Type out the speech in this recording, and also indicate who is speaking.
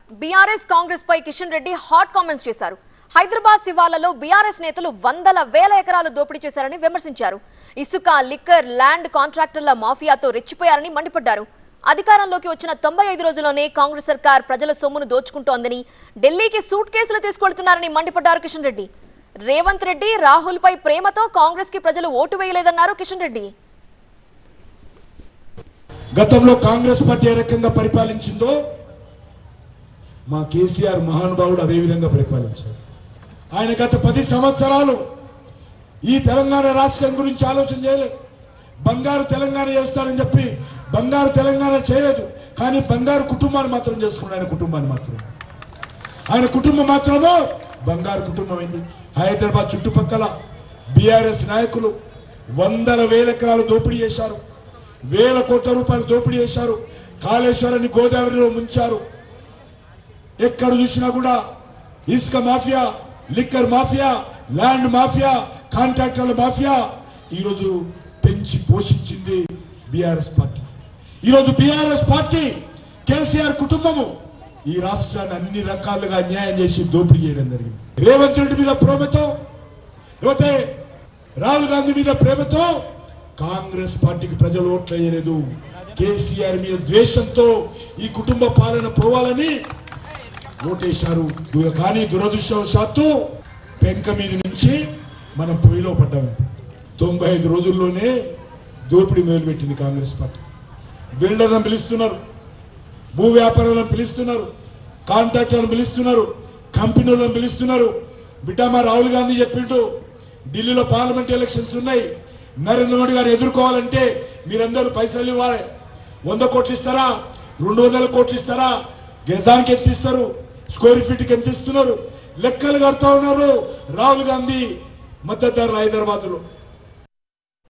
Speaker 1: BRS Congress పై Kishan Reddy hot comments చేశారు Hyderabad శివార్లలో BRS నేతలు వందల వేల ఎకరాలు దోపిడీ చేశారని విమర్శించారు ఇసుక లిక్కర్ ల్యాండ్ కాంట్రాక్టర్ల మాఫియాతో రెచ్చిపోయారని మండిపడ్డారు అధికారంలోకి వచ్చిన తొంభై ఐదు రోజుల్లోనే కాంగ్రెస్ సర్కార్ ప్రజల సొమ్మును దోచుకుంటోందని ఢిల్లీకి సూట్ కేసులు తీసుకెళ్తున్నారని మండిపడ్డారు కిషన్ రెడ్డి రేవంత్ రెడ్డి రాహుల్ పై ప్రేమతో కాంగ్రెస్ కి ప్రజలు ఓటు వేయలేదన్నారు కిషన్ రెడ్డి
Speaker 2: గతంలో కాంగ్రెస్ పార్టీ ఏ రకంగా పరిపాలించిందో మా కేసీఆర్ మహానుభావుడు అదే విధంగా పరిపాలించారు ఆయన గత పది సంవత్సరాలు ఈ తెలంగాణ రాష్ట్రం గురించి ఆలోచన చేయలేదు బంగారు తెలంగాణ చేస్తానని చెప్పి బంగారు తెలంగాణ చేయలేదు కానీ బంగారు కుటుంబాన్ని మాత్రం చేసుకున్నాడు ఆయన కుటుంబాన్ని మాత్రం ఆయన కుటుంబం మాత్రమో బంగారు కుటుంబం అయింది హైదరాబాద్ చుట్టుపక్కల బీఆర్ఎస్ నాయకులు వందల వేల ఎకరాలు దోపిడీ చేశారు వేల కోట్ల రూపాయలు దోపిడీ చేశారు కాళేశ్వరాన్ని గోదావరిలో ముంచారు ఎక్కడ చూసినా కూడా ఇసుక mafia liquor mafia land mafia కాంట్రాక్టర్ల మాఫియా ఈరోజు పెంచి పోషించింది బీఆర్ఎస్ పార్టీ ఈరోజు బీఆర్ఎస్ పార్టీ కేసీఆర్ కుటుంబము ఈ రాష్ట్రాన్ని అన్ని రకాలుగా అన్యాయం చేసి దోపిడీ చేయడం జరిగింది రేవంత్ రెడ్డి మీద ప్రేమతో లేకపోతే రాహుల్ గాంధీ మీద ప్రేమతో కాంగ్రెస్ పార్టీకి ప్రజలు ఓట్లు వేయలేదు కేసీఆర్ మీద ద్వేషంతో ఈ కుటుంబ పాలన పోవాలని ఓటేశారు దు- కానీ దురదృష్టవశాత్తు పెంక మీద నుంచి మనం పొయ్యిలో పడ్డాము తొంభై ఐదు రోజుల్లోనే దోపిడీ మొదలుపెట్టింది కాంగ్రెస్ పార్టీ బిల్డర్లను పిలుస్తున్నారు భూ వ్యాపారులను పిలుస్తున్నారు కాంట్రాక్టర్లను పిలుస్తున్నారు కంపెనీలను పిలుస్తున్నారు బిడ్డ మా రాహుల్ గాంధీ చెప్పిండు ఢిల్లీలో పార్లమెంట్ ఎలక్షన్స్ ఉన్నాయి నరేంద్ర మోడీ గారు ఎదుర్కోవాలంటే మీరందరూ పైసలు ఇవ్వాలి వంద కోట్లు ఇస్తారా రెండు వందల కోట్లు ఇస్తారా గజానికి ఎంత ఇస్తారు స్క్వేర్ ఫీట్కి ఎంత ఇస్తున్నారు లెక్కలు కడతా ఉన్నారు రాహుల్ గాంధీ మద్దతుదారులు హైదరాబాద్లో